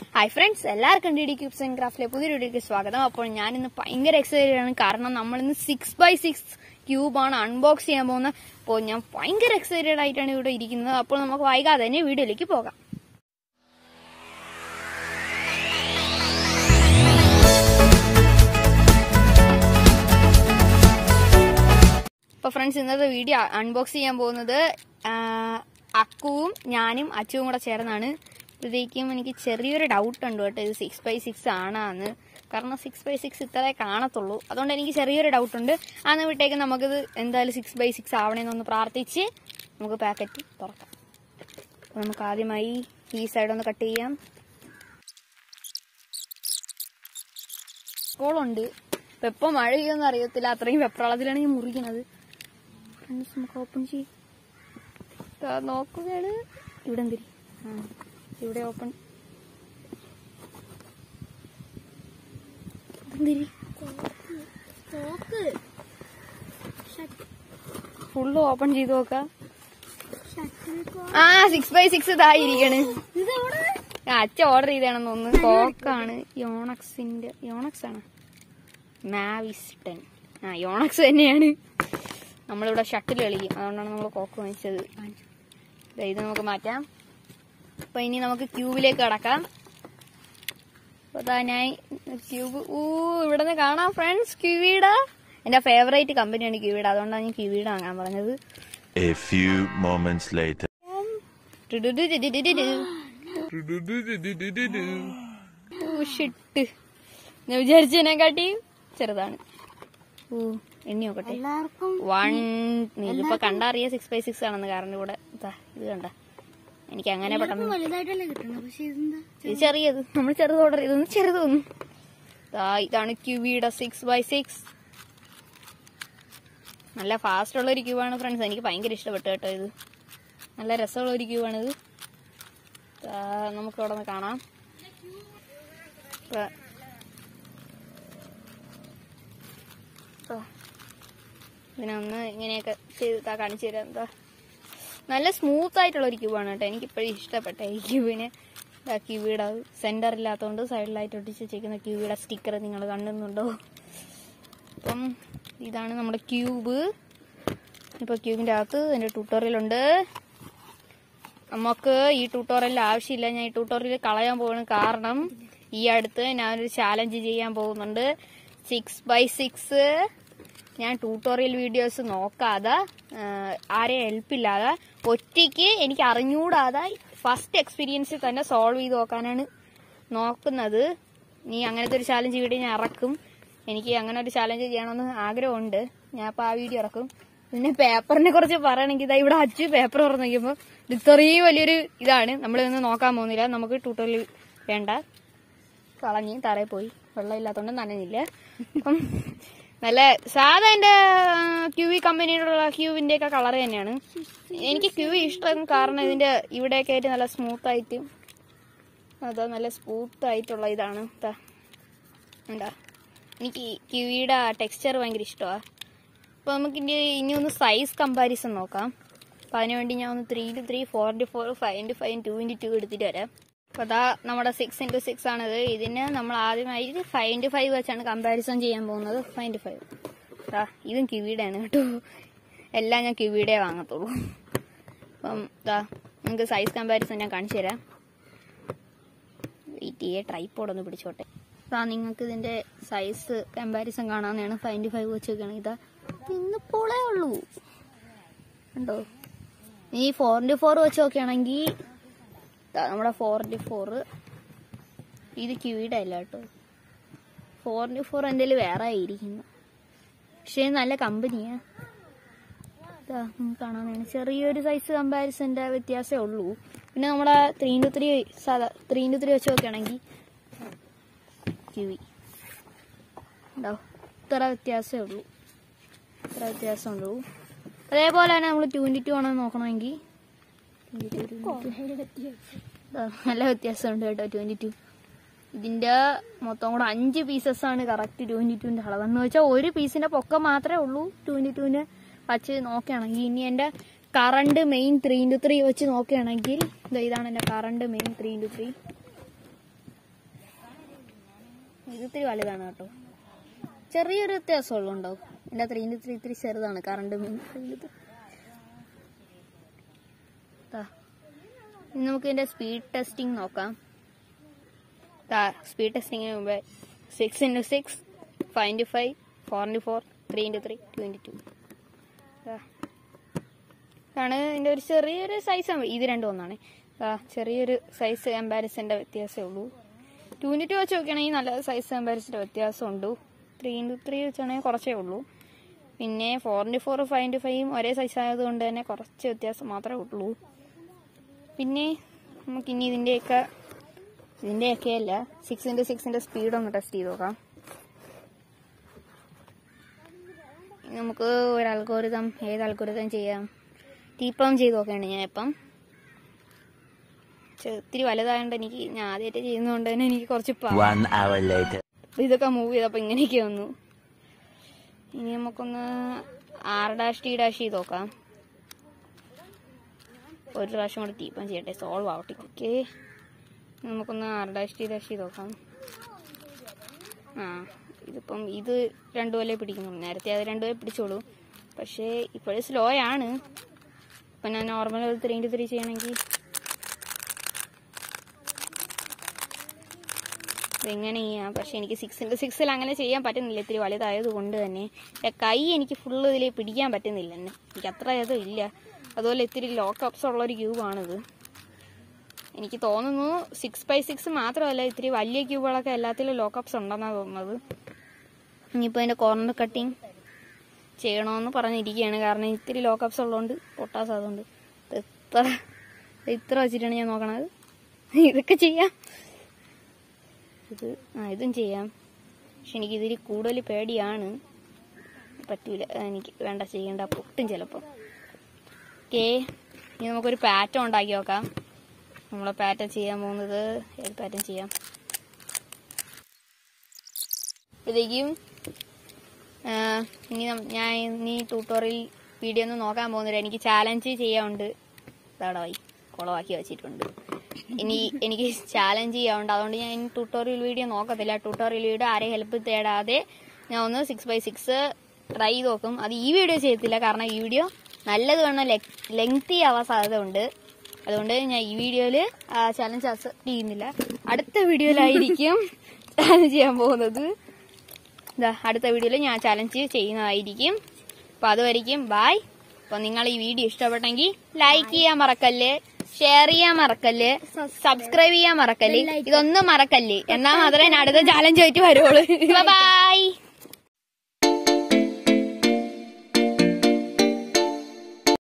Hi friends എല്ലാവർക്കും D D cubes and ക്രാഫ്റ്റിലെ പുതിയ വീഡിയോയ്ക്ക് സ്വാഗതം അപ്പോൾ ഞാൻ ഇന്ന് ഭയങ്കര എക്സൈറ്റഡ് ആണ് കാരണം നമ്മൾ ഇന്ന് സിക്സ് ബൈ സിക്സ് ക്യൂബാണ് അൺബോക്സ് ചെയ്യാൻ പോകുന്നത് അപ്പോൾ ഞാൻ ഭയങ്കര എക്സൈറ്റഡ് ആയിട്ടാണ് ഇവിടെ ഇരിക്കുന്നത് അപ്പോൾ നമുക്ക് വൈകാതെ തന്നെ വീഡിയോയിലേക്ക് പോകാം അപ്പോൾ ഫ്രണ്ട്സ് ഇന്നത്തെ വീഡിയോ അൺബോക്സ് ചെയ്യാൻ പോകുന്നത് ആ, അക്കുവും ഞാനും അച്ചുവും കൂടെ ചേർന്നാണ് ഇപ്പോഴത്തേക്കും എനിക്ക് ചെറിയൊരു ഡൗട്ട് ഉണ്ട് കേട്ടോ ഇത് സിക്സ് ബൈ സിക്സ് ആണാന്ന് കാരണം സിക്സ് ബൈ സിക്സ് ഇത്രേ കാണത്തുള്ളൂ അതുകൊണ്ട് എനിക്ക് ചെറിയൊരു ഡൗട്ട് ഉണ്ട് അന്ന് വിട്ടേക്ക് നമുക്കിത് എന്തായാലും സിക്സ് ബൈ സിക്സ് ആവണേന്നൊന്ന് പ്രാർത്ഥിച്ച് നമുക്ക് പാക്കറ്റ് തുറക്കാം അപ്പോൾ നമുക്ക് ആദ്യമായി ഈ സൈഡ് ഒന്ന് കട്ട് ചെയ്യാം സ്കൂളുണ്ട് ഇപ്പം എപ്പോൾ മഴ പെയ്യുമെന്ന് അറിയത്തില്ല അത്രയും വെപ്രാളത്തിലാണ് ഞാൻ മുറിക്കുന്നത് ഫ്രണ്ട്സ് നമുക്ക് ഓപ്പൺ ചെയ്യും ദാ നോക്കുകയാണ് ഇവിടെ എന്തിരി ആ ഇവിടെ ഓപ്പൺ എന്തിരി ഫുള്ള് ഓപ്പൺ ചെയ്ത് നോക്കാം ആ സിക്സ് ബൈ സിക്സ് ഇതായിരിക്കണ് ആ, അച്ഛൻ ഓർഡർ ചെയ്താണെന്ന് തോന്നുന്നു കോക്കാണ് യോണക്സിന്റെ യോണക്സ് ആണ് മാവിസ് ടെൻ ആ യോണക്സ് തന്നെയാണ് നമ്മളിവിടെ ഷട്ടിൽ കളിക്കും അതുകൊണ്ടാണ് നമ്മൾ കോക്ക് വാങ്ങിച്ചത് ദേ ഇത് നമുക്ക് മാറ്റാം അപ്പൊ ഇനി നമുക്ക് ക്യൂബിലേക്ക് കടക്കാം അപ്പൊ ദാ ഞാൻ ക്യൂബ് ഊ ഇവിടെ നിന്ന് കാണാം ഫ്രണ്ട്സ് ക്യൂവീഡ എന്റെ ഫേവറേറ്റ് കമ്പനിയാണ് ക്യൂവീഡ അതുകൊണ്ടാണ് ഞാൻ ക്യൂവീഡ വാങ്ങാൻ പറഞ്ഞത് A few moments later. ഓ ഷിട്ട് ഞാൻ വിചാരിച്ചതിനെക്കാട്ടി ചെറുതാണ് ഓ എണ്ണി നോക്കട്ടെ എല്ലാവർക്കും വൺ ഇതിപ്പോ കണ്ടറിയ സിക്സ് ബൈ സിക്സ് ആണെന്ന് കാരണം ഇവിടെ ദാ, ഇത് കണ്ട എനിക്ക് അങ്ങനെ പെട്ടെന്ന് വലുതായിട്ടല്ലേ കിട്ടണം പക്ഷെ ഇതെന്താ ഇത് ചെറിയത് നമ്മൾ ചെറുത് ഓർഡർ ചെയ്തൊന്ന് ചെറുതൊന്നും ദാ ഇതാണ് ക്യൂബിയുടെ സിക്സ് ബൈ സിക്സ് നല്ല ഫാസ്റ്റ് ഉള്ള ഒരു ക്യൂബാണ് ഫ്രണ്ട്സ് എനിക്ക് ഭയങ്കര ഇഷ്ടപ്പെട്ടു കേട്ടോ ഇത് നല്ല രസമുള്ള ഒരു ക്യൂബാണിത് ദാ, നമുക്ക് ഇവിടെ നിന്ന് കാണാം ദാ. ദാ. ഇതിനൊന്ന് ഇങ്ങനെയൊക്കെ ചെയ്ത് താ കാണിച്ചു തരാം എന്താ നല്ല സ്മൂത്ത് ആയിട്ടുള്ള ഒരു ക്യൂബാണ് കേട്ടോ എനിക്ക് ഇപ്പോഴും ഇഷ്ടപ്പെട്ട ഈ ക്യൂബിന് ക്യൂബിയുടെ സെന്റർ ഇല്ലാത്തതുകൊണ്ട് സൈഡിലായിട്ട് ഒട്ടിച്ച് വെച്ചേക്കുന്ന ക്യൂബിയുടെ സ്റ്റിക്കർ നിങ്ങൾ കാണുന്നുണ്ടോ അപ്പം ഇതാണ് നമ്മുടെ ക്യൂബ് ഇപ്പോൾ ക്യൂബിൻ്റെ അകത്ത് എൻ്റെ ട്യൂട്ടോറിയലുണ്ട് നമുക്ക് ഈ ട്യൂട്ടോറിയൽ ആവശ്യമില്ല ഞാൻ ഈ ട്യൂട്ടോറിയൽ കളയാൻ പോകുന്നു കാരണം ഈ അടുത്ത് ഞാനൊരു ചാലഞ്ച് ചെയ്യാൻ പോകുന്നുണ്ട് സിക്സ് ബൈ സിക്സ് ഞാൻ ട്യൂട്ടോറിയൽ വീഡിയോസ് നോക്കാതെ ആ, ആരെയും ഹെൽപ്പില്ലാതെ ഒറ്റയ്ക്ക് എനിക്ക് അറിഞ്ഞൂടാതെ ഫസ്റ്റ് എക്സ്പീരിയൻസിൽ തന്നെ സോൾവ് ചെയ്ത് നോക്കാനാണ് നോക്കുന്നത് നീ അങ്ങനത്തെ ഒരു ചാലഞ്ച് വീഡിയോ ഞാൻ ഇറക്കും എനിക്ക് അങ്ങനെ ഒരു ചാലഞ്ച് ചെയ്യണമെന്ന് ആഗ്രഹമുണ്ട് ഞാൻ അപ്പോൾ ആ വീഡിയോ ഇറക്കും പിന്നെ പേപ്പറിനെ കുറിച്ച് പറയണമെങ്കിൽ ഇതാ ഇവിടെ അച്ചു പേപ്പർ തുറന്ന് നോക്കിയപ്പോൾ ഇത് ഇത്രയും വലിയൊരു ഇതാണ് നമ്മളിതൊന്നും നോക്കാൻ പോകുന്നില്ല നമുക്ക് ട്യൂട്ടോറിയൽ വേണ്ട കളഞ്ഞ് തറയിൽ പോയി വെള്ളം ഇല്ലാത്തതുകൊണ്ട് നനഞ്ഞില്ല അപ്പം നല്ല സാധാ എൻ്റെ ക്യൂവി കമ്പനിയിലുള്ള ക്യൂവിൻ്റെ ഒക്കെ കളർ തന്നെയാണ് എനിക്ക് ക്യൂവി ഇഷ്ടം കാരണം ഇതിന്റെ ഇവിടെയൊക്കെ ആയിട്ട് നല്ല സ്മൂത്ത് ആയിട്ട് അതാ നല്ല സ്മൂത്ത് ആയിട്ടുള്ള ഇതാണ് ഇതാ എന്താ എനിക്ക് ക്യൂവിയുടെ ടെക്സ്ചർ ഭയങ്കര ഇഷ്ടമാണ് അപ്പോൾ നമുക്ക് ഇനി ഇനി ഒന്ന് സൈസ് കമ്പാരിസൺ നോക്കാം അപ്പോൾ അതിനുവേണ്ടി ഞാൻ ഒന്ന് three into three four into four five into five two into two എടുത്തിട്ട് വരാം അപ്പോൾ അതാ നമ്മുടെ സിക്സ് ഇൻറ്റു സിക്സ് ആണിത് ഇതിന് നമ്മൾ ആദ്യമായിട്ട് ഫൈവ് ഇൻറ്റു ഫൈവ് വെച്ചാണ് കമ്പാരിസൺ ചെയ്യാൻ പോകുന്നത് ഫൈവ് ഇൻറ്റു ഫൈവ് ആ ഇതും കിവിയുടെ ആണ് കേട്ടോ എല്ലാം ഞാൻ കിവിയുടെ വാങ്ങത്തുള്ളൂ അപ്പം ഇതാ നിങ്ങൾക്ക് സൈസ് കമ്പാരിസൺ ഞാൻ കാണിച്ചു തരാം വെയിറ്റ് ചെയ്യേ ട്രൈപ്പോഡ് ഒന്ന് പിടിച്ചോട്ടെ ഇതാ നിങ്ങൾക്ക് ഇതിന്റെ സൈസ് കമ്പാരിസൺ കാണാവുന്നതാണ് ഫൈവ് ഇൻറ്റു ഫൈവ് വെച്ച് നോക്കുകയാണെങ്കിൽ ഇതാ ഇന്ന് പോളേ ഉള്ളൂ കണ്ടോ ഈ ഫോർ ഇൻറ്റു ഫോർ വെച്ച് നോക്കുകയാണെങ്കിൽ ദാ നമ്മുടെ ഫോർ ഇൻറ്റു ഫോർ ഇത് ക്യൂയുടെ അല്ല കേട്ടോ ഫോർ ഇൻറ്റു ഫോർ എൻ്റെ വേറെ ആയിരിക്കുന്നു പക്ഷേ നല്ല കമ്പനിയാ ഇതാ നിങ്ങൾക്ക് കാണാനാണ് ചെറിയൊരു സൈസ് കമ്പാരിസൻ്റെ വ്യത്യാസമേ ഉള്ളൂ പിന്നെ നമ്മുടെ ത്രീ ഇൻറ്റു ത്രീ സാധാ ത്രീ ഇൻറ്റു ത്രീ വെച്ച് നോക്കുകയാണെങ്കിൽ ക്യൂവി ഉണ്ടാവും ഇത്ര വ്യത്യാസമേ ഉള്ളൂ ഇത്ര വ്യത്യാസമുള്ളൂ അതേപോലെ തന്നെ നമ്മൾ ട്വൻറ്റി ടു ആണെന്ന് നോക്കണമെങ്കിൽ 22, 22. ദാ, നല്ല വ്യത്യാസമുണ്ട് കേട്ടോ ട്വൻറ്റി ടു ഇതിന്റെ മൊത്തം കൂടെ അഞ്ച് പീസസ് ആണ് കറക്റ്റ് ട്വന്റി ടുവിന്റെ അളവ് എന്ന് വെച്ചാൽ ഒരു പീസിന്റെ പൊക്കം മാത്രമേ ഉള്ളൂ ട്വന്റി ടുവിന്റെ വച്ച് നോക്കുകയാണെങ്കിൽ ഇനി എന്റെ current main three into three വെച്ച് നോക്കുകയാണെങ്കിൽ ദാ ഇതാണ് എന്റെ current main three into three ഇത് ഇത്തിരി വലുതാണ് കേട്ടോ ചെറിയൊരു വ്യത്യാസമുള്ളൂ ഉണ്ടാവും എൻ്റെ അത്ര ഇതിൻ്റെ ഇത്തിരി ഇത്തിരി ചെറുതാണ് കറണ്ട് ഇനി നമുക്ക് ഇതിന്റെ സ്പീഡ് ടെസ്റ്റിംഗ് നോക്കാം സ്പീഡ് ടെസ്റ്റിങ്ങിന് മുമ്പേ six into six five into five four into four three into three two into two ആണ് ഇതിന്റെ ഒരു ചെറിയൊരു സൈസ് ഇത് രണ്ടും ഒന്നാണ് ദാ ചെറിയൊരു സൈസ് കമ്പാരിസന്റെ വ്യത്യാസമേ ഉള്ളൂ ടു ഇൻറ്റു ടു വെച്ച് നോക്കുകയാണെങ്കിൽ നല്ല സൈസ് കമ്പാരിസന്റെ വ്യത്യാസമുണ്ട് ത്രീ ഇൻറ്റു ത്രീ വെച്ചാണെങ്കിൽ കുറച്ചേ ഉള്ളൂ പിന്നെ four into four five into ഫൈവും ഒരേ സൈസ് ആയതുകൊണ്ട് തന്നെ കുറച്ച് വ്യത്യാസം മാത്രമേ ഉള്ളൂ പിന്നെ നമുക്കിനി ഇതിൻ്റെയൊക്കെ ഇതിൻ്റെയൊക്കെ അല്ല സിക്സ് ഇൻറ്റു സിക്സിൻ്റെ സ്പീഡ് ഒന്ന് ടെസ്റ്റ് ചെയ്ത് നോക്കാം ഇനി നമുക്ക് ഒരു അൽഗോരിതം ഏത് അൽഗോരിതം ചെയ്യാം ടീപ്പം ചെയ്ത് നോക്കുകയാണ് ഞാൻ ഇപ്പം പക്ഷെ ഒത്തിരി വലുതായതുകൊണ്ട് എനിക്ക് ഞാൻ ആദ്യമായിട്ട് ചെയ്യുന്നതുകൊണ്ട് തന്നെ എനിക്ക് കുറച്ച് പാ One hour later. അപ്പൊ ഇതൊക്കെ മൂവ് ചെയ്തപ്പോൾ ഇങ്ങനെയൊക്കെ വന്നു ഇനി നമുക്കൊന്ന് ആർ ഡാഷ് ടി ഡാഷ് ചെയ്ത് നോക്കാം ഒരു പ്രാവശ്യം കൂടെ ടീപ്പം ചെയ്യട്ടെ സോൾവ് ആവട്ടെ ഓക്കെ നമുക്കൊന്ന് ആർ ഡാഷ് ടി ഡാഷ് ചെയ്ത് നോക്കാം ആ ഇതിപ്പം ഇത് രണ്ടുപോലെ പിടിക്കുന്നുള്ളൂ നേരത്തെ അത് രണ്ടുപോലെ പിടിച്ചോളൂ പക്ഷേ ഇപ്പോഴും സ്ലോ ആണ് ഇപ്പം ഞാൻ നോർമൽ ഒരു ത്രീ ഇൻറ്റു ത്രീ ചെയ്യണമെങ്കിൽ ഇതെങ്ങനെ ചെയ്യാം പക്ഷെ എനിക്ക് സിക്സ് ഇൻറ്റു സിക്സിൽ അങ്ങനെ ചെയ്യാൻ പറ്റുന്നില്ല ഇത്തിരി വലുതായത് കൊണ്ട് തന്നെ എൻ്റെ കൈ എനിക്ക് ഫുള്ള് ഇതിൽ പിടിക്കാൻ പറ്റുന്നില്ല എന്നെ എനിക്ക് അത്ര ഇതും ഇല്ല അതുപോലെ ഇത്തിരി ലോക്കപ്സ് ഉള്ള ഒരു ക്യൂബാണിത് എനിക്ക് തോന്നുന്നു സിക്സ് ബൈ സിക്സ് മാത്രമല്ല ഇത്തിരി വലിയ ക്യൂബുകളൊക്കെ എല്ലാത്തിലും ലോക്കപ്സ് ഉണ്ടെന്നാണ് തോന്നുന്നത് ഇനിയിപ്പോൾ അതിൻ്റെ കോർണർ കട്ടിങ് ചെയ്യണമെന്ന് പറഞ്ഞിരിക്കുകയാണ് കാരണം ഇത്തിരി ലോക്കപ്സ് ഉള്ളതുകൊണ്ട് പൊട്ടാസ് അതുകൊണ്ട് ഇത് ഇത്ര ഇത് ഇത്ര വെച്ചിട്ടാണ് ഞാൻ നോക്കണത് ഇതൊക്കെ ചെയ്യാം ഇത് ആ ഇതും ചെയ്യാം പക്ഷെ എനിക്ക് ഇതിൽ കൂടുതൽ പേടിയാണ് പറ്റൂല എനിക്ക് വേണ്ട ചെയ്യണ്ട പൊട്ടും ചിലപ്പോൾ ഓക്കേ ഇനി നമുക്കൊരു പാറ്റേൺ ഉണ്ടാക്കി നോക്കാം നമ്മളെ പാറ്റേൺ ചെയ്യാൻ പോകുന്നത് ഏത് പാറ്റേൺ ചെയ്യാം ഇതേക്കും ഇനി നം- ഞാൻ ഇനി ട്യൂട്ടോറിയൽ വീഡിയോ ഒന്നും നോക്കാൻ പോകുന്നില്ല എനിക്ക് ചാലഞ്ച് ചെയ്യാനുണ്ട് ഇതാടായി കുളമാക്കി വെച്ചിട്ടുണ്ട് ഇനി എനിക്ക് ചാലഞ്ച് ചെയ്യാനുണ്ട് അതുകൊണ്ട് ഞാൻ ഇനി ട്യൂട്ടോറിയൽ വീഡിയോ നോക്കത്തില്ല ട്യൂട്ടോറിയൽ വീഡിയോ ആരെയും ഹെൽപ്പ് തേടാതെ ഞാൻ ഒന്ന് സിക്സ് ബൈ സിക്സ് ട്രൈ ചെയ്ത് നോക്കും അത് ഈ വീഡിയോ ചെയ്യത്തില്ല കാരണം ഈ വീഡിയോ നല്ലത് വേണം ലെങ്തി ആവാൻ സാധ്യത ഉണ്ട് അതുകൊണ്ട് ഞാൻ ഈ വീഡിയോയിൽ ചാലഞ്ച് അക്സെപ്റ്റ് ചെയ്യുന്നില്ല അടുത്ത വീഡിയോയിലായിരിക്കും ചാലഞ്ച് ചെയ്യാൻ പോകുന്നത് ഇതാ അടുത്ത വീഡിയോയിൽ ഞാൻ ചലഞ്ച് ചെയ്യുന്നതായിരിക്കും അപ്പൊ അതുവരെയും ബായ് അപ്പൊ നിങ്ങൾ ഈ വീഡിയോ ഇഷ്ടപ്പെട്ടെങ്കിൽ ലൈക്ക് ചെയ്യാൻ മറക്കല്ലേ ഷെയർ ചെയ്യാൻ മറക്കല്ലേ സബ്സ്ക്രൈബ് ചെയ്യാൻ മറക്കല്ലേ ഇതൊന്നും മറക്കല്ലേ എന്നാൽ മാത്രമേ ഞാൻ അടുത്ത ചാലഞ്ച് ആയിട്ട് വരുള്ളൂ ബൈ